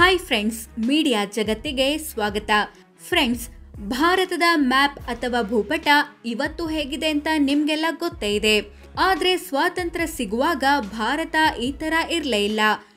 hi friends media ಜಗತ್ತಿಗೆ ಸ್ವಾಗತ friends ಭಾರತದ ಮ್ಯಾಪ್ ಅಥವಾ ಭೂಪಟ ಇವತ್ತು ಹೇಗಿದೆ ಅಂತ ನಿಮ್ಗೆಲ್ಲ ಗೊತ್ತೇ ಇದೆ ಆದ್ರೆ ಸ್ವಾತಂತ್ರ್ಯ ಸಿಗುವಾಗ ಭಾರತ ಈ ತರ ಇರಲೇ ಇಲ್ಲ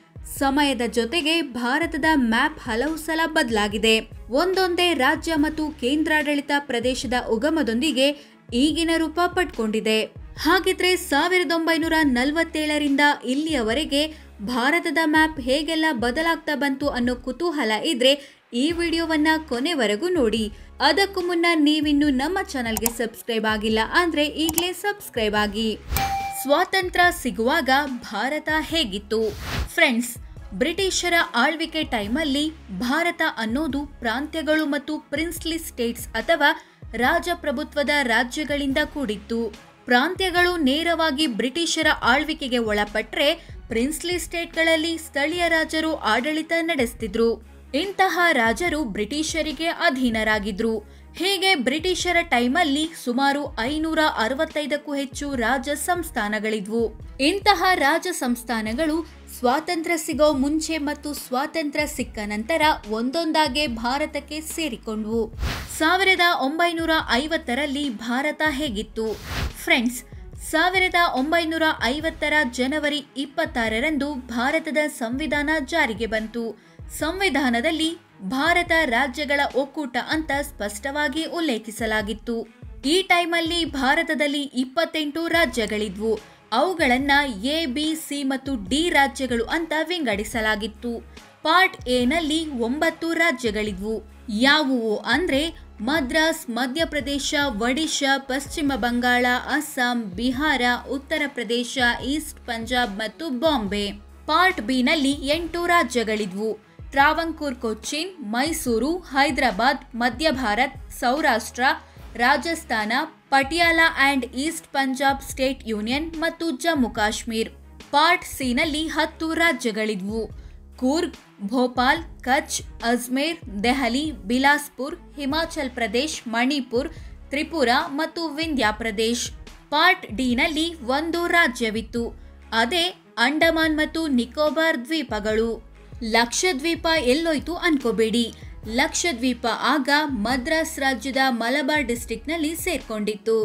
ಸಮಯದ ಜೊತೆಗೆ ಭಾರತದ ಮ್ಯಾಪ್ ಹಲವು ಸಲ ಬದಲಾಗಿದೆ ಒಂದೊಂದೇ ರಾಜ್ಯ ಮತ್ತು ಕೇಂದ್ರಾಡಳಿತ ಪ್ರದೇಶದ ಉಗಮದೊಂದಿಗೆ ಈಗಿನ ರೂಪ ಪಡ್ಕೊಂಡಿದೆ ಹಾಗಿದ್ರೆ ಸಾವಿರದ ಒಂಬೈನೂರ ನಲವತ್ತೇಳರಿಂದ ಇಲ್ಲಿಯವರೆಗೆ ಭಾರತದ ಮ್ಯಾಪ್ ಹೇಗೆಲ್ಲ ಬದಲಾಗ್ತಾ ಬಂತು ಅನ್ನೋ ಕುತೂಹಲ ಇದ್ರೆ ಈ ವಿಡಿಯೋವನ್ನ ಕೊನೆವರೆಗೂ ನೋಡಿ ಅದಕ್ಕೂ ಮುನ್ನ ನೀವಿನ್ನು ನಮ್ಮ ಚಾನಲ್ಗೆ ಸಬ್ಸ್ಕ್ರೈಬ್ ಆಗಿಲ್ಲ ಅಂದ್ರೆ ಈಗಲೇ ಸಬ್ಸ್ಕ್ರೈಬ್ ಆಗಿ ಸ್ವಾತಂತ್ರ್ಯ ಸಿಗುವಾಗ ಭಾರತ ಹೇಗಿತ್ತು ಫ್ರೆಂಡ್ಸ್ ಬ್ರಿಟಿಷರ ಆಳ್ವಿಕೆ ಟೈಮಲ್ಲಿ ಭಾರತ ಅನ್ನೋದು ಪ್ರಾಂತ್ಯಗಳು ಮತ್ತು ಪ್ರಿನ್ಸ್ಲಿ ಸ್ಟೇಟ್ಸ್ ಅಥವಾ ರಾಜಪ್ರಭುತ್ವದ ರಾಜ್ಯಗಳಿಂದ ಕೂಡಿತ್ತು ಪ್ರಾಂತ್ಯಗಳು ನೇರವಾಗಿ ಬ್ರಿಟಿಷರ ಆಳ್ವಿಕೆಗೆ ಒಳಪಟ್ರೆ ಪ್ರಿನ್ಸ್ಲಿ ಸ್ಟೇಟ್ಗಳಲ್ಲಿ ಸ್ಥಳೀಯ ರಾಜರು ಆಡಳಿತ ನಡೆಸ್ತಿದ್ರು ಇಂತಹ ರಾಜರು ಬ್ರಿಟಿಷರಿಗೆ ಅಧೀನರಾಗಿದ್ರು ಹೀಗೆ ಬ್ರಿಟಿಷರ ಟೈಮಲ್ಲಿ ಸುಮಾರು ಐನೂರ ಅರವತ್ತೈದಕ್ಕೂ ಹೆಚ್ಚು ರಾಜ ಸಂಸ್ಥಾನಗಳಿದ್ವು ಇಂತಹ ರಾಜ ಸಂಸ್ಥಾನಗಳು ಸ್ವಾತಂತ್ರ್ಯ ಸಿಗೋ ಮುಂಚೆ ಮತ್ತು ಸ್ವಾತಂತ್ರ್ಯ ಸಿಕ್ಕ ನಂತರ ಒಂದೊಂದಾಗೆ ಭಾರತಕ್ಕೆ ಸೇರಿಕೊಂಡ್ವು ಸಾವಿರದ ಒಂಬೈನೂರ ಐವತ್ತರಲ್ಲಿ ಭಾರತ ಹೇಗಿತ್ತು ಫ್ರೆಂಡ್ಸ್ ಸಾವಿರದ ಒಂಬೈನೂರ ಐವತ್ತರ ಜನವರಿ ಇಪ್ಪತ್ತಾರರಂದು ಭಾರತದ ಸಂವಿಧಾನ ಜಾರಿಗೆ ಬಂತು ಸಂವಿಧಾನದಲ್ಲಿ ಭಾರತ ರಾಜ್ಯಗಳ ಒಕ್ಕೂಟ ಅಂತ ಸ್ಪಷ್ಟವಾಗಿ ಉಲ್ಲೇಖಿಸಲಾಗಿತ್ತು ಈ ಟೈಮಲ್ಲಿ ಭಾರತದಲ್ಲಿ ಇಪ್ಪತ್ತೆಂಟು ರಾಜ್ಯಗಳಿದ್ವು ಅವುಗಳನ್ನ ಎ ಬಿ ಸಿ ಮತ್ತು ಡಿ ರಾಜ್ಯಗಳು ಅಂತ ವಿಂಗಡಿಸಲಾಗಿತ್ತು ಪಾರ್ಟ್ ಎನಲ್ಲಿ ಒಂಬತ್ತು ರಾಜ್ಯಗಳಿದ್ವು ಯಾವುವು ಅಂದ್ರೆ ಮದ್ರಾಸ್ ಮಧ್ಯಪ್ರದೇಶ ಒಡಿಶಾ ಪಶ್ಚಿಮ ಬಂಗಾಳ ಅಸ್ಸಾಂ ಬಿಹಾರ ಉತ್ತರ ಪ್ರದೇಶ ಈಸ್ಟ್ ಪಂಜಾಬ್ ಮತ್ತು ಬಾಂಬೆ ಪಾರ್ಟ್ ಬಿನಲ್ಲಿ ಎಂಟು ರಾಜ್ಯಗಳಿದ್ವು ಟ್ರಾವಂಕೂರ್ Cochin Mysuru Hyderabad Madhya Bharat Saurashtra Rajasthan Patiala and East Punjab State Union ಮತ್ತು ಜಮ್ಮು ಕಾಶ್ಮೀರ್ ಪಾರ್ಟ್ ಸಿನಲ್ಲಿ ಹತ್ತು ರಾಜ್ಯಗಳಿದ್ವು ಕೂರ್ಗ್ ಭೋಪಾಲ್ ಕಚ್ ಅಜ್ಮೇರ್ ದೆಹಲಿ ಬಿಲಾಸ್ಪುರ್ ಹಿಮಾಚಲ್ ಪ್ರದೇಶ್ ಮಣಿಪುರ್ ತ್ರಿಪುರ ಮತ್ತು ವಿಂಧ್ಯ ಪ್ರದೇಶ್ ಪಾರ್ಟ್ ಡಿನಲ್ಲಿ ಒಂದು ರಾಜ್ಯವಿತ್ತು ಅದೇ ಅಂಡಮಾನ್ ಮತ್ತು ನಿಕೋಬಾರ್ ದ್ವೀಪಗಳು ಲಕ್ಷದ್ವೀಪ ಎಲ್ಲೋಯ್ತು ಅನ್ಕೋಬೇಡಿ ಲಕ್ಷದ್ವೀಪ ಆಗ ಮದ್ರಾಸ್ ರಾಜ್ಯದ ಮಲಬಾರ್ ಡಿಸ್ಟ್ರಿಕ್ಟ್ನಲ್ಲಿ ಸೇರ್ಕೊಂಡಿತ್ತು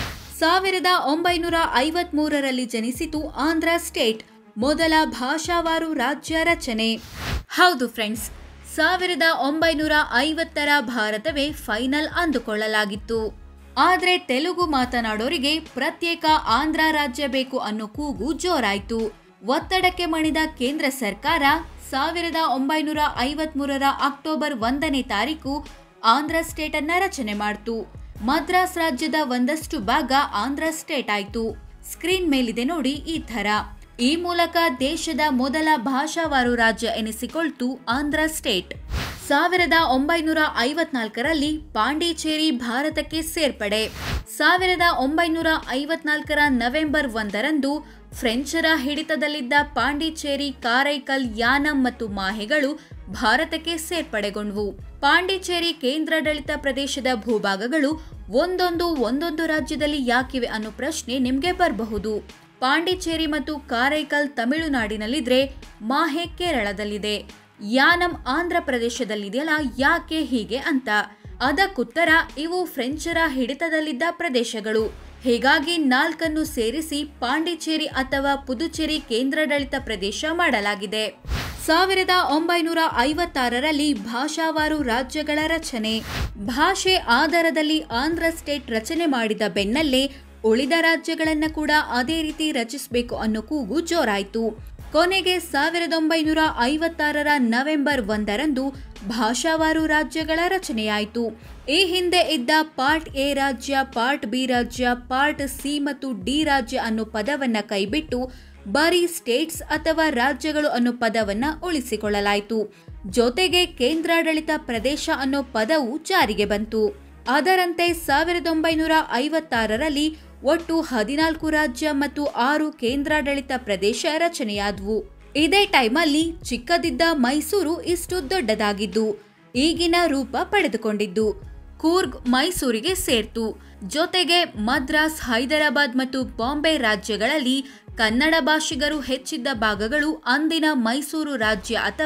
ಸಾವಿರದ ಒಂಬೈನೂರ ಐವತ್ಮೂರರಲ್ಲಿ ಜನಿಸಿತು ಆಂಧ್ರ ಸ್ಟೇಟ್ ಮೊದಲ ಭಾಷಾವಾರು ರಾಜ್ಯ ರಚನೆ ಹೌದು ಫ್ರೆಂಡ್ಸ್ ಸಾವಿರದ ಒಂಬೈನೂರ ಐವತ್ತರ ಭಾರತವೇ ಫೈನಲ್ ಅಂದುಕೊಳ್ಳಲಾಗಿತ್ತು ಆದ್ರೆ ತೆಲುಗು ಮಾತನಾಡೋರಿಗೆ ಪ್ರತ್ಯೇಕ ಆಂಧ್ರ ರಾಜ್ಯ ಬೇಕು ಅನ್ನೋ ಕೂಗು ಜೋರಾಯ್ತು ಒತ್ತಡಕ್ಕೆ ಮಣಿದ ಕೇಂದ್ರ ಸರ್ಕಾರ ಸಾವಿರದ ಒಂಬೈನೂರ ಐವತ್ಮೂರರ ಅಕ್ಟೋಬರ್ ಒಂದನೇ ತಾರೀಕು ಆಂಧ್ರ ಸ್ಟೇಟ್ ಅನ್ನ ರಚನೆ ಮಾಡ್ತು ಮದ್ರಾಸ್ ರಾಜ್ಯದ ಒಂದಷ್ಟು ಭಾಗ ಆಂಧ್ರ ಸ್ಟೇಟ್ ಆಯ್ತು ಸ್ಕ್ರೀನ್ ಮೇಲಿದೆ ನೋಡಿ ಈ ತರ ಈ ಮೂಲಕ ದೇಶದ ಮೊದಲ ಭಾಷಾವಾರು ರಾಜ್ಯ ಎನಿಸಿಕೊಳ್ತು ಆಂಧ್ರ ಸ್ಟೇಟ್ ಸಾವಿರದ ಒಂಬೈನೂರ ಐವತ್ನಾಲ್ಕರಲ್ಲಿ ಪಾಂಡಿಚೇರಿ ಭಾರತಕ್ಕೆ ಸೇರ್ಪಡೆ ಸಾವಿರದ ಒಂಬೈನೂರ ಐವತ್ನಾಲ್ಕರ ನವೆಂಬರ್ ಒಂದರಂದು ಫ್ರೆಂಚರ ಹಿಡಿತದಲ್ಲಿದ್ದ ಪಾಂಡಿಚೇರಿ ಕಾರೈಕಲ್ ಯಾನಂ ಮತ್ತು ಮಾಹೆಗಳು ಭಾರತಕ್ಕೆ ಸೇರ್ಪಡೆಗೊಂಡವು ಪಾಂಡಿಚೇರಿ ಕೇಂದ್ರಾಡಳಿತ ಪ್ರದೇಶದ ಭೂಭಾಗಗಳು ಒಂದೊಂದು ಒಂದೊಂದು ರಾಜ್ಯದಲ್ಲಿ ಯಾಕಿವೆ ಅನ್ನೋ ಪ್ರಶ್ನೆ ನಿಮ್ಗೆ ಬರಬಹುದು ಪಾಂಡಿಚೇರಿ ಮತ್ತು ಕಾರೈಕಲ್ ತಮಿಳುನಾಡಿನಲ್ಲಿದ್ರೆ ಮಾಹೆ ಕೇರಳದಲ್ಲಿದೆ ಯಾನಂ ಆಂಧ್ರ ಪ್ರದೇಶದಲ್ಲಿದೆಯಲ್ಲ ಯಾಕೆ ಹೀಗೆ ಅಂತ ಅದಕ್ಕುತ್ತರ ಇವು ಫ್ರೆಂಚರ ಹಿಡಿತದಲ್ಲಿದ್ದ ಪ್ರದೇಶಗಳು ಹೀಗಾಗಿ ನಾಲ್ಕನ್ನು ಸೇರಿಸಿ ಪಾಂಡಿಚೇರಿ ಅಥವಾ ಪುದುಚೇರಿ ಕೇಂದ್ರಾಡಳಿತ ಪ್ರದೇಶ ಮಾಡಲಾಗಿದೆ ಸಾವಿರದ ಒಂಬೈನೂರ ಐವತ್ತಾರರಲ್ಲಿ ಭಾಷಾವಾರು ರಾಜ್ಯಗಳ ರಚನೆ ಭಾಷೆ ಆಧಾರದಲ್ಲಿ ಆಂಧ್ರ ಸ್ಟೇಟ್ ರಚನೆ ಮಾಡಿದ ಬೆನ್ನಲ್ಲೇ ಉಳಿದ ರಾಜ್ಯಗಳನ್ನ ಕೂಡ ಅದೇ ರೀತಿ ರಚಿಸಬೇಕು ಅನ್ನೋ ಕೂಗು ಜೋರಾಯಿತು ಕೊನೆಗೆ ಸಾವಿರದ ಒಂಬೈನೂರ ಐವತ್ತಾರರ ನವೆಂಬರ್ ಒಂದರಂದು ಭಾಷಾವಾರು ರಾಜ್ಯಗಳ ರಚನೆಯಾಯಿತು ಈ ಹಿಂದೆ ಇದ್ದ ಪಾರ್ಟ್ ಎ ರಾಜ್ಯ ಪಾರ್ಟ್ ಬಿ ರಾಜ್ಯ ಪಾರ್ಟ್ ಸಿ ಮತ್ತು ಡಿ ರಾಜ್ಯ ಅನ್ನೋ ಪದವನ್ನ ಕೈಬಿಟ್ಟು ಬರೀ ಸ್ಟೇಟ್ಸ್ ಅಥವಾ ರಾಜ್ಯಗಳು ಅನ್ನೋ ಪದವನ್ನ ಉಳಿಸಿಕೊಳ್ಳಲಾಯಿತು ಜೊತೆಗೆ ಕೇಂದ್ರಾಡಳಿತ ಪ್ರದೇಶ ಅನ್ನೋ ಪದವು ಜಾರಿಗೆ ಬಂತು ಅದರಂತೆ ಸಾವಿರದ ಒಂಬೈನೂರ ಐವತ್ತಾರರಲ್ಲಿ ಒಟ್ಟು ಹದಿನಾಲ್ಕು ರಾಜ್ಯ ಮತ್ತು ಆರು ಕೇಂದ್ರಾಡಳಿತ ಪ್ರದೇಶ ರಚನೆಯಾದವು ಇದೇ ಟೈಮಲ್ಲಿ ಚಿಕ್ಕದಿದ್ದ ಮೈಸೂರು ಇಷ್ಟು ದೊಡ್ಡದಾಗಿದ್ದು ಈಗಿನ ರೂಪ ಪಡೆದುಕೊಂಡಿದ್ದು ಕೂರ್ಗ್ ಮೈಸೂರಿಗೆ ಸೇರ್ತು ಜೊತೆಗೆ ಮದ್ರಾಸ್ ಹೈದರಾಬಾದ್ ಮತ್ತು ಬಾಂಬೆ ರಾಜ್ಯಗಳಲ್ಲಿ ಕನ್ನಡ ಭಾಷಿಗರು ಹೆಚ್ಚಿದ್ದ ಭಾಗಗಳು ಅಂದಿನ ಮೈಸೂರು ರಾಜ್ಯ ಅಥವಾ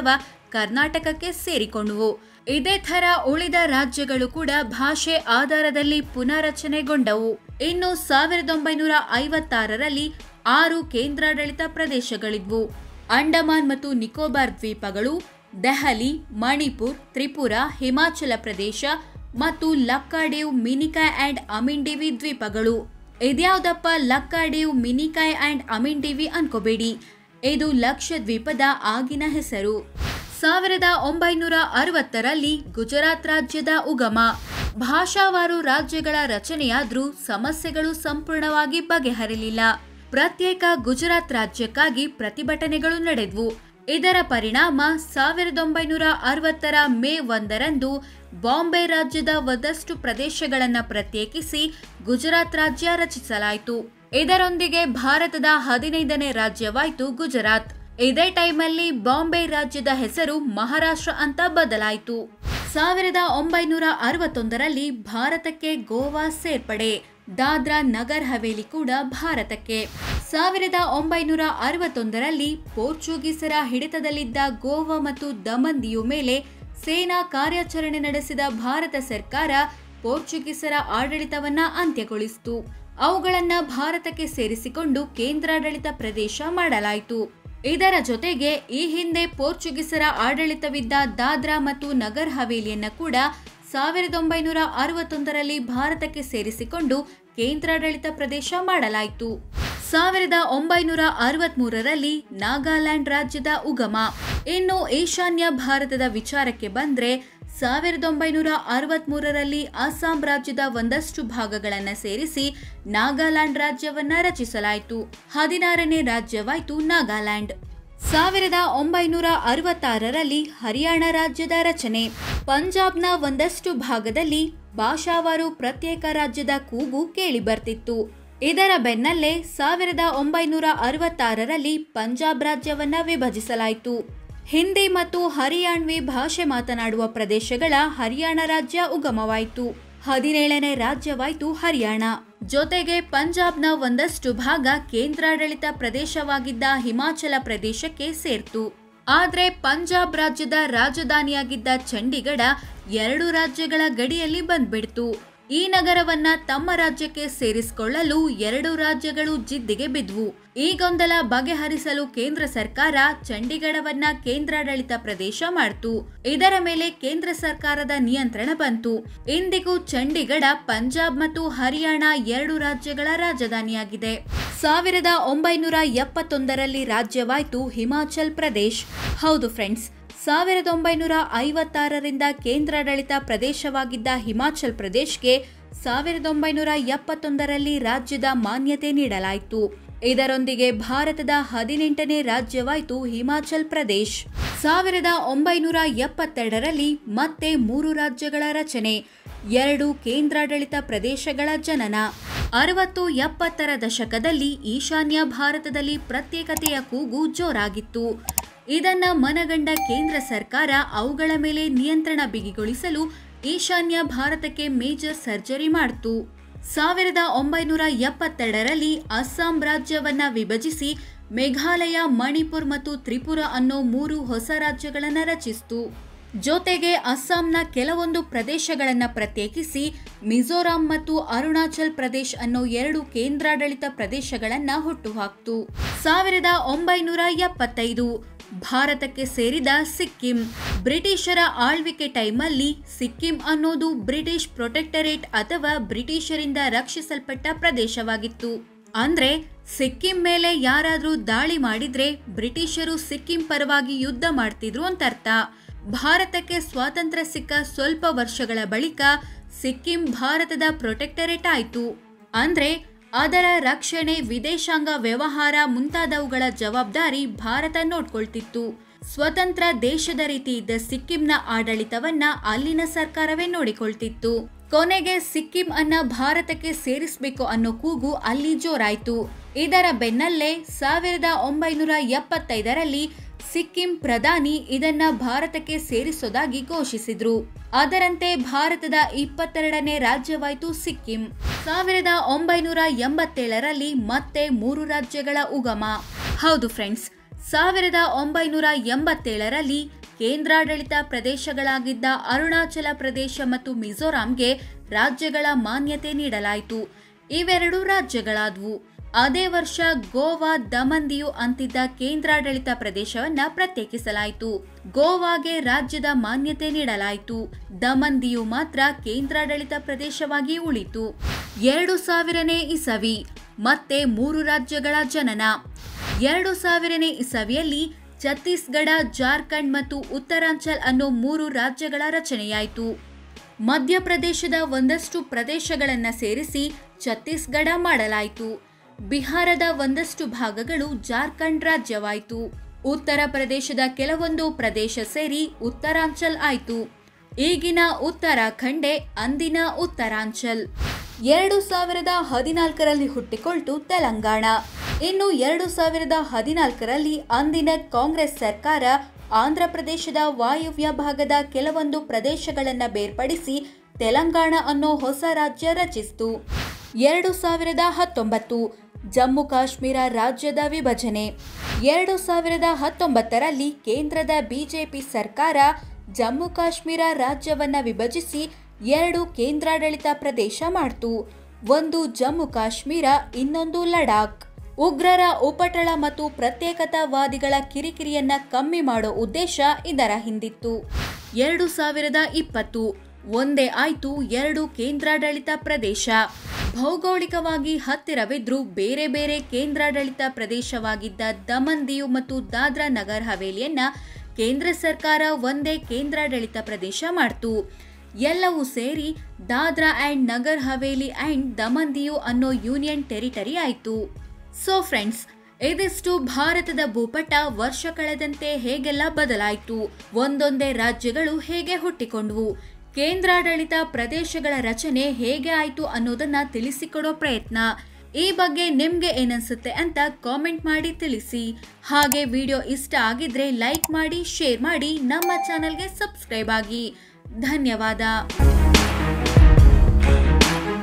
ಕರ್ನಾಟಕಕ್ಕೆ ಸೇರಿಕೊಂಡವು ಇದೇ ಥರ ಉಳಿದ ರಾಜ್ಯಗಳು ಕೂಡ ಭಾಷೆ ಆಧಾರದಲ್ಲಿ ಪುನರಚನೆಗೊಂಡವು ಇನ್ನು ಸಾವಿರದ ಒಂಬೈನೂರ ಐವತ್ತಾರರಲ್ಲಿ ಆರು ಕೇಂದ್ರಾಡಳಿತ ಪ್ರದೇಶಗಳಿದ್ವು ಅಂಡಮಾನ್ ಮತ್ತು ನಿಕೋಬಾರ್ ದ್ವೀಪಗಳು ದೆಹಲಿ ಮಣಿಪುರ್ ತ್ರಿಪುರ ಹಿಮಾಚಲ ಪ್ರದೇಶ ಮತ್ತು ಲಕ್ಕಾಡೀವ್ ಮಿನಿಕಾಯ್ ಅಂಡ್ ಅಮಿಂಡಿವಿ ದ್ವೀಪಗಳು ಇದ್ಯಾವ್ದಪ್ಪ ಲಕ್ಕಾಡೀವ್ ಮಿನಿಕಾಯ್ ಅಂಡ್ ಅಮಿಂಡಿವಿ ಅನ್ಕೋಬೇಡಿ ಇದು ಲಕ್ಷದ್ವೀಪದ ಆಗಿನ ಹೆಸರು ಸಾವಿರದ ಒಂಬೈನೂರ ಅರವತ್ತರಲ್ಲಿ ಗುಜರಾತ್ ರಾಜ್ಯದ ಉಗಮ ಭಾಷಾವಾರು ರಾಜ್ಯಗಳ ರಚನೆಯಾದ್ರೂ ಸಮಸ್ಯೆಗಳು ಸಂಪೂರ್ಣವಾಗಿ ಬಗೆಹರಿಲಿಲ್ಲ ಪ್ರತ್ಯೇಕ ಗುಜರಾತ್ ರಾಜ್ಯಕ್ಕಾಗಿ ಪ್ರತಿಭಟನೆಗಳು ನಡೆದ್ವು ಇದರ ಪರಿಣಾಮ ಸಾವಿರದ ಒಂಬೈನೂರ ಅರವತ್ತರ ಮೇ ಒಂದರಂದು ಬಾಂಬೆ ರಾಜ್ಯದ ಒಂದಷ್ಟು ಪ್ರದೇಶಗಳನ್ನು ಪ್ರತ್ಯೇಕಿಸಿ ಗುಜರಾತ್ ರಾಜ್ಯ ರಚಿಸಲಾಯಿತು ಇದರೊಂದಿಗೆ ಭಾರತದ ಹದಿನೈದನೇ ರಾಜ್ಯವಾಯಿತು ಗುಜರಾತ್ ಇದೇ ಟೈಮಲ್ಲಿ ಬಾಂಬೆ ರಾಜ್ಯದ ಹೆಸರು ಮಹಾರಾಷ್ಟ್ರ ಅಂತ ಬದಲಾಯಿತು ಸಾವಿರದ ಒಂಬೈನೂರ ಅರವತ್ತೊಂದರಲ್ಲಿ ಭಾರತಕ್ಕೆ ಗೋವಾ ಸೇರ್ಪಡೆ ದಾದ್ರಾ ನಗರ್ ಹವೇಲಿ ಕೂಡ ಭಾರತಕ್ಕೆ ಸಾವಿರದ ಒಂಬೈನೂರ ಅರವತ್ತೊಂದರಲ್ಲಿ ಪೋರ್ಚುಗೀಸರ ಹಿಡಿತದಲ್ಲಿದ್ದ ಗೋವಾ ಮತ್ತು ದಮನ್ ದಿಯು ಮೇಲೆ ಸೇನಾ ಕಾರ್ಯಾಚರಣೆ ನಡೆಸಿದ ಭಾರತ ಸರ್ಕಾರ ಪೋರ್ಚುಗೀಸರ ಆಡಳಿತವನ್ನ ಅಂತ್ಯಗೊಳಿಸಿತು ಅವುಗಳನ್ನ ಭಾರತಕ್ಕೆ ಸೇರಿಸಿಕೊಂಡು ಕೇಂದ್ರಾಡಳಿತ ಪ್ರದೇಶ ಮಾಡಲಾಯಿತು ಇದರ ಜೊತೆಗೆ ಈ ಹಿಂದೆ ಪೋರ್ಚುಗೀಸರ ಆಡಳಿತವಿದ್ದ ದಾದ್ರಾ ಮತ್ತು ನಗರ್ ಹವೇಲಿಯನ್ನ ಕೂಡ ಸಾವಿರದ ಒಂಬೈನೂರ ಅರವತ್ತೊಂದರಲ್ಲಿ ಭಾರತಕ್ಕೆ ಸೇರಿಸಿಕೊಂಡು ಕೇಂದ್ರಾಡಳಿತ ಪ್ರದೇಶ ಮಾಡಲಾಯಿತು ಸಾವಿರದ ಒಂಬೈನೂರ ಅರವತ್ಮೂರರಲ್ಲಿ ನಾಗಾಲ್ಯಾಂಡ್ ರಾಜ್ಯದ ಉಗಮ ಇನ್ನು ಈಶಾನ್ಯ ಭಾರತದ ವಿಚಾರಕ್ಕೆ ಬಂದ್ರೆ ಸಾವಿರದ ಒಂಬೈನೂರ ಅರವತ್ಮೂರರಲ್ಲಿ ಅಸ್ಸಾಂ ರಾಜ್ಯದ ಒಂದಷ್ಟು ಭಾಗಗಳನ್ನು ಸೇರಿಸಿ ನಾಗಾಲ್ಯಾಂಡ್ ರಾಜ್ಯವನ್ನ ರಚಿಸಲಾಯಿತು ಹದಿನಾರನೇ ರಾಜ್ಯವಾಯಿತು ನಾಗಾಲ್ಯಾಂಡ್ ಸಾವಿರದ ಒಂಬೈನೂರ ಅರವತ್ತಾರರಲ್ಲಿ ಹರಿಯಾಣ ರಾಜ್ಯದ ರಚನೆ ಪಂಜಾಬ್ನ ಒಂದಷ್ಟು ಭಾಗದಲ್ಲಿ ಭಾಷಾವಾರು ಪ್ರತ್ಯೇಕ ರಾಜ್ಯದ ಕೂಗು ಕೇಳಿಬರ್ತಿತ್ತು ಇದರ ಬೆನ್ನಲ್ಲೇ ಸಾವಿರದ ಒಂಬೈನೂರ ಅರವತ್ತಾರರಲ್ಲಿ ಪಂಜಾಬ್ ರಾಜ್ಯವನ್ನ ವಿಭಜಿಸಲಾಯಿತು ಹಿಂದಿ ಮತ್ತು ಹರಿಯಾಣ್ವಿ ಭಾಷೆ ಮಾತನಾಡುವ ಪ್ರದೇಶಗಳ ಹರಿಯಾಣ ರಾಜ್ಯ ಉಗಮವಾಯಿತು ಹದಿನೇಳನೇ ರಾಜ್ಯವಾಯಿತು ಹರಿಯಾಣ ಜೊತೆಗೆ ಪಂಜಾಬ್ನ ಒಂದಷ್ಟು ಭಾಗ ಕೇಂದ್ರಾಡಳಿತ ಪ್ರದೇಶವಾಗಿದ್ದ ಹಿಮಾಚಲ ಪ್ರದೇಶಕ್ಕೆ ಸೇರ್ತು ಆದ್ರೆ ಪಂಜಾಬ್ ರಾಜ್ಯದ ರಾಜಧಾನಿಯಾಗಿದ್ದ ಚಂಡೀಗಢ ಎರಡು ರಾಜ್ಯಗಳ ಗಡಿಯಲ್ಲಿ ಬಂದ್ಬಿಡ್ತು ಈ ನಗರವನ್ನ ತಮ್ಮ ರಾಜ್ಯಕ್ಕೆ ಸೇರಿಸಿಕೊಳ್ಳಲು ಎರಡು ರಾಜ್ಯಗಳು ಜಿದ್ದಿಗೆ ಬಿದ್ವು ಈ ಗೊಂದಲ ಬಗೆಹರಿಸಲು ಕೇಂದ್ರ ಸರ್ಕಾರ ಚಂಡೀಗಢವನ್ನ ಕೇಂದ್ರಾಡಳಿತ ಪ್ರದೇಶ ಮಾಡ್ತು ಇದರ ಮೇಲೆ ಕೇಂದ್ರ ಸರ್ಕಾರದ ನಿಯಂತ್ರಣ ಬಂತು ಇಂದಿಗೂ ಚಂಡೀಗಢ ಪಂಜಾಬ್ ಮತ್ತು ಹರಿಯಾಣ ಎರಡು ರಾಜ್ಯಗಳ ರಾಜಧಾನಿಯಾಗಿದೆ ಸಾವಿರದ ಒಂಬೈನೂರ ಎಪ್ಪತ್ತೊಂದರಲ್ಲಿ ರಾಜ್ಯವಾಯಿತು ಹಿಮಾಚಲ್ ಪ್ರದೇಶ್ ಹೌದು ಫ್ರೆಂಡ್ಸ್ ಸಾವಿರದ ಒಂಬೈನೂರ ಐವತ್ತಾರರಿಂದ ಕೇಂದ್ರಾಡಳಿತ ಪ್ರದೇಶವಾಗಿದ್ದ ಹಿಮಾಚಲ್ ಪ್ರದೇಶ್ಗೆ ಸಾವಿರದ ಒಂಬೈನೂರ ಎಪ್ಪತ್ತೊಂದರಲ್ಲಿ ರಾಜ್ಯದ ಮಾನ್ಯತೆ ನೀಡಲಾಯಿತು ಇದರೊಂದಿಗೆ ಭಾರತದ ಹದಿನೆಂಟನೇ ರಾಜ್ಯವಾಯಿತು ಹಿಮಾಚಲ್ ಪ್ರದೇಶ್ ಸಾವಿರದ ಒಂಬೈನೂರ ಎಪ್ಪತ್ತೆರಡರಲ್ಲಿ ಮತ್ತೆ ಮೂರು ರಾಜ್ಯಗಳ ರಚನೆ ಎರಡು ಕೇಂದ್ರಾಡಳಿತ ಪ್ರದೇಶಗಳ ಜನನ ಅರವತ್ತು ಎಪ್ಪತ್ತರ ದಶಕದಲ್ಲಿ ಈಶಾನ್ಯ ಭಾರತದಲ್ಲಿ ಪ್ರತ್ಯೇಕತೆಯ ಕೂಗು ಜೋರಾಗಿತ್ತು ಇದನ್ನ ಮನಗಂಡ ಕೇಂದ್ರ ಸರ್ಕಾರ ಅವುಗಳ ಮೇಲೆ ನಿಯಂತ್ರಣ ಬಿಗಿಗೊಳಿಸಲು ಈಶಾನ್ಯ ಭಾರತಕ್ಕೆ ಮೇಜರ್ ಸರ್ಜರಿ ಮಾಡಿತು ಸಾವಿರದ ಒಂಬೈನೂರ ಎಪ್ಪತ್ತೆರಡರಲ್ಲಿ ಅಸ್ಸಾಂ ರಾಜ್ಯವನ್ನ ವಿಭಜಿಸಿ ಮೇಘಾಲಯ ಮಣಿಪುರ್ ಮತ್ತು ತ್ರಿಪುರ ಅನ್ನೋ ಮೂರು ಹೊಸ ರಾಜ್ಯಗಳನ್ನು ರಚಿಸಿತು ಜೊತೆಗೆ ಅಸ್ಸಾಂನ ಕೆಲವೊಂದು ಪ್ರದೇಶಗಳನ್ನು ಪ್ರತ್ಯೇಕಿಸಿ ಮಿಜೋರಾಂ ಮತ್ತು ಅರುಣಾಚಲ್ ಪ್ರದೇಶ್ ಅನ್ನೋ ಎರಡು ಕೇಂದ್ರಾಡಳಿತ ಪ್ರದೇಶಗಳನ್ನ ಹುಟ್ಟುಹಾಕ್ತು ಸಾವಿರದ ಒಂಬೈನೂರ ಎಪ್ಪತ್ತೈದು ಭಾರತಕ್ಕೆ ಸೇರಿದ ಸಿಕ್ಕಿಂ ಬ್ರಿಟಿಷರ ಆಳ್ವಿಕೆ ಟೈಮಲ್ಲಿ ಸಿಕ್ಕಿಂ ಅನ್ನೋದು ಬ್ರಿಟಿಷ್ ಪ್ರೊಟೆಕ್ಟರೇಟ್ ಅಥವಾ ಬ್ರಿಟಿಷರಿಂದ ರಕ್ಷಿಸಲ್ಪಟ್ಟ ಪ್ರದೇಶವಾಗಿತ್ತು ಅಂದ್ರೆ ಸಿಕ್ಕಿಂ ಮೇಲೆ ಯಾರಾದ್ರೂ ದಾಳಿ ಮಾಡಿದ್ರೆ ಬ್ರಿಟಿಷರು ಸಿಕ್ಕಿಂ ಪರವಾಗಿ ಯುದ್ಧ ಮಾಡ್ತಿದ್ರು ಅಂತ ಅರ್ಥ ಭಾರತಕ್ಕೆ ಸ್ವಾತಂತ್ರ್ಯ ಸಿಕ್ಕ ಸ್ವಲ್ಪ ವರ್ಷಗಳ ಬಳಿಕ ಸಿಕ್ಕಿಂ ಭಾರತದ ಪ್ರೊಟೆಕ್ಟರೇಟ್ ಆಯಿತು ಅಂದ್ರೆ ಅದರ ರಕ್ಷಣೆ ವಿದೇಶಾಂಗ ವ್ಯವಹಾರ ಮುಂತಾದವುಗಳ ಜವಾಬ್ದಾರಿ ಭಾರತ ನೋಡ್ಕೊಳ್ತಿತ್ತು ಸ್ವತಂತ್ರ ದೇಶದ ರೀತಿ ಇದ್ದ ಸಿಕ್ಕಿಂನ ಆಡಳಿತವನ್ನ ಅಲ್ಲಿನ ಸರ್ಕಾರವೇ ನೋಡಿಕೊಳ್ತಿತ್ತು ಕೊನೆಗೆ ಸಿಕ್ಕಿಂ ಅನ್ನ ಭಾರತಕ್ಕೆ ಸೇರಿಸಬೇಕು ಅನ್ನೋ ಕೂಗು ಅಲ್ಲಿ ಜೋರಾಯಿತು ಇದರ ಬೆನ್ನಲ್ಲೇ ಸಾವಿರದ ಒಂಬೈನೂರ ಎಪ್ಪತ್ತೈದರಲ್ಲಿ ಸಿಕ್ಕಿಂ ಪ್ರಧಾನಿ ಇದನ್ನ ಭಾರತಕ್ಕೆ ಸೇರಿಸೋದಾಗಿ ಘೋಷಿಸಿದ್ರು ಅದರಂತೆ ಭಾರತದ ಇಪ್ಪತ್ತೆರಡನೇ ರಾಜ್ಯವಾಯಿತು ಸಿಕ್ಕಿಂ ಸಾವಿರದ ಒಂಬೈನೂರ ಎಂಬತ್ತೇಳರಲ್ಲಿ ಮತ್ತೆ ಮೂರು ರಾಜ್ಯಗಳ ಉಗಮ ಹೌದು ಫ್ರೆಂಡ್ಸ್ ಸಾವಿರದ ಒಂಬೈನೂರ ಎಂಬತ್ತೇಳರಲ್ಲಿ ಕೇಂದ್ರಾಡಳಿತ ಪ್ರದೇಶಗಳಾಗಿದ್ದ ಅರುಣಾಚಲ ಪ್ರದೇಶ ಮತ್ತು ಮಿಜೋರಾಂಗೆ ರಾಜ್ಯಗಳ ಮಾನ್ಯತೆ ನೀಡಲಾಯಿತು ಇವೆರಡು ರಾಜ್ಯಗಳಾದವು ಅದೇ ವರ್ಷ ಗೋವಾ ದಮನ್ ದಿಯು ಅಂತಿದ್ದ ಕೇಂದ್ರಾಡಳಿತ ಪ್ರದೇಶವನ್ನ ಪ್ರತ್ಯೇಕಿಸಲಾಯಿತು ಗೋವಾಗೆ ರಾಜ್ಯದ ಮಾನ್ಯತೆ ನೀಡಲಾಯಿತು ದಮನ್ ದಿಯು ಮಾತ್ರ ಕೇಂದ್ರಾಡಳಿತ ಪ್ರದೇಶವಾಗಿ ಉಳಿತು ಎರಡು ಸಾವಿರನೇ ಇಸವಿ ಮತ್ತೆ ಮೂರು ರಾಜ್ಯಗಳ ಜನನ ಎರಡು ಸಾವಿರನೇ ಇಸವಿಯಲ್ಲಿ ಛತ್ತೀಸ್ಗಢ ಜಾರ್ಖಂಡ್ ಮತ್ತು ಉತ್ತರಾಂಚಲ್ ಅನ್ನೋ ಮೂರು ರಾಜ್ಯಗಳ ರಚನೆಯಾಯಿತು ಮಧ್ಯಪ್ರದೇಶದ ಒಂದಷ್ಟು ಪ್ರದೇಶಗಳನ್ನು ಸೇರಿಸಿ ಛತ್ತೀಸ್ಗಢ ಮಾಡಲಾಯಿತು ಬಿಹಾರದ ಒಂದಷ್ಟು ಭಾಗಗಳು ಜಾರ್ಖಂಡ್ ರಾಜ್ಯವಾಯಿತು ಉತ್ತರ ಪ್ರದೇಶದ ಕೆಲವೊಂದು ಪ್ರದೇಶ ಸೇರಿ ಉತ್ತರಾಂಚಲ್ ಆಯಿತು ಈಗಿನ ಉತ್ತರಾಖಂಡೆ ಅಂದಿನ ಉತ್ತರಾಂಚಲ್ ಎರಡು ಸಾವಿರದ ಹದಿನಾಲ್ಕರಲ್ಲಿ ಹುಟ್ಟಿಕೊಳ್ತು ತೆಲಂಗಾಣ ಇನ್ನು ಎರಡು ಸಾವಿರದ ಹದಿನಾಲ್ಕರಲ್ಲಿ ಅಂದಿನ ಕಾಂಗ್ರೆಸ್ ಸರ್ಕಾರ ಆಂಧ್ರ ಪ್ರದೇಶದ ವಾಯುವ್ಯ ಭಾಗದ ಕೆಲವೊಂದು ಪ್ರದೇಶಗಳನ್ನು ಬೇರ್ಪಡಿಸಿ ತೆಲಂಗಾಣ ಅನ್ನೋ ಹೊಸ ರಾಜ್ಯ ರಚಿಸಿತು ಎರಡು ಸಾವಿರದ ಹತ್ತೊಂಬತ್ತು ಜಮ್ಮು ಕಾಶ್ಮೀರ ರಾಜ್ಯದ ವಿಭಜನೆ ಎರಡು ಸಾವಿರದ ಹತ್ತೊಂಬತ್ತರಲ್ಲಿ ಕೇಂದ್ರದ ಬಿಜೆಪಿ ಸರ್ಕಾರ ಜಮ್ಮು ಕಾಶ್ಮೀರ ರಾಜ್ಯವನ್ನ ವಿಭಜಿಸಿ ಎರಡು ಕೇಂದ್ರಾಡಳಿತ ಪ್ರದೇಶ ಮಾಡ್ತು ಒಂದು ಜಮ್ಮು ಕಾಶ್ಮೀರ ಇನ್ನೊಂದು ಲಡಾಖ್ ಉಗ್ರರ ಉಪಟಳ ಮತ್ತು ಪ್ರತ್ಯೇಕತಾವಾದಿಗಳ ಕಿರಿಕಿರಿಯನ್ನ ಕಮ್ಮಿ ಮಾಡೋ ಉದ್ದೇಶ ಇದರ ಹಿಂದಿತ್ತು ಎರಡು ಸಾವಿರದ ಇಪ್ಪತ್ತು ಒಂದೇ ಆಯ್ತು ಎರಡು ಕೇಂದ್ರಾಡಳಿತ ಪ್ರದೇಶ ಭೌಗೋಳಿಕವಾಗಿ ಹತ್ತಿರವಿದ್ರೂ ಬೇರೆ ಬೇರೆ ಕೇಂದ್ರಾಡಳಿತ ಪ್ರದೇಶವಾಗಿದ್ದ ದಮನ್ ದಿಯು ಮತ್ತು ದಾದ್ರಾ ನಗರ್ ಹವೇಲಿಯನ್ನ ಕೇಂದ್ರ ಸರ್ಕಾರ ಒಂದೇ ಕೇಂದ್ರಾಡಳಿತ ಪ್ರದೇಶ ಮಾಡ್ತು ಎಲ್ಲವೂ ಸೇರಿ ದಾದ್ರಾ ಆ್ಯಂಡ್ ನಗರ್ ಹವೇಲಿ ಆ್ಯಂಡ್ ದಮನ್ ದಿಯು ಅನ್ನೋ ಯೂನಿಯನ್ ಟೆರಿಟರಿ ಆಯಿತು ಸೊ ಫ್ರೆಂಡ್ಸ್ ಇದಿಷ್ಟು ಭಾರತದ ಭೂಪಟ ವರ್ಷ ಕಳೆದಂತೆ ಹೇಗೆಲ್ಲ ಬದಲಾಯಿತು ಒಂದೊಂದೇ ರಾಜ್ಯಗಳು ಹೇಗೆ ಹುಟ್ಟಿಕೊಂಡ್ವು ಕೇಂದ್ರಾಡಳಿತ ಪ್ರದೇಶಗಳ ರಚನೆ ಹೇಗೆ ಆಯಿತು ಅನ್ನೋದನ್ನ ತಿಳಿಸಿಕೊಡೋ ಪ್ರಯತ್ನ ಈ ಬಗ್ಗೆ ನಿಮ್ಗೆ ಏನನ್ಸುತ್ತೆ ಅಂತ ಕಾಮೆಂಟ್ ಮಾಡಿ ತಿಳಿಸಿ ಹಾಗೆ ವಿಡಿಯೋ ಇಷ್ಟ ಆಗಿದ್ರೆ ಲೈಕ್ ಮಾಡಿ ಶೇರ್ ಮಾಡಿ ನಮ್ಮ ಚಾನಲ್ಗೆ ಸಬ್ಸ್ಕ್ರೈಬ್ ಆಗಿ ಧನ್ಯವಾದ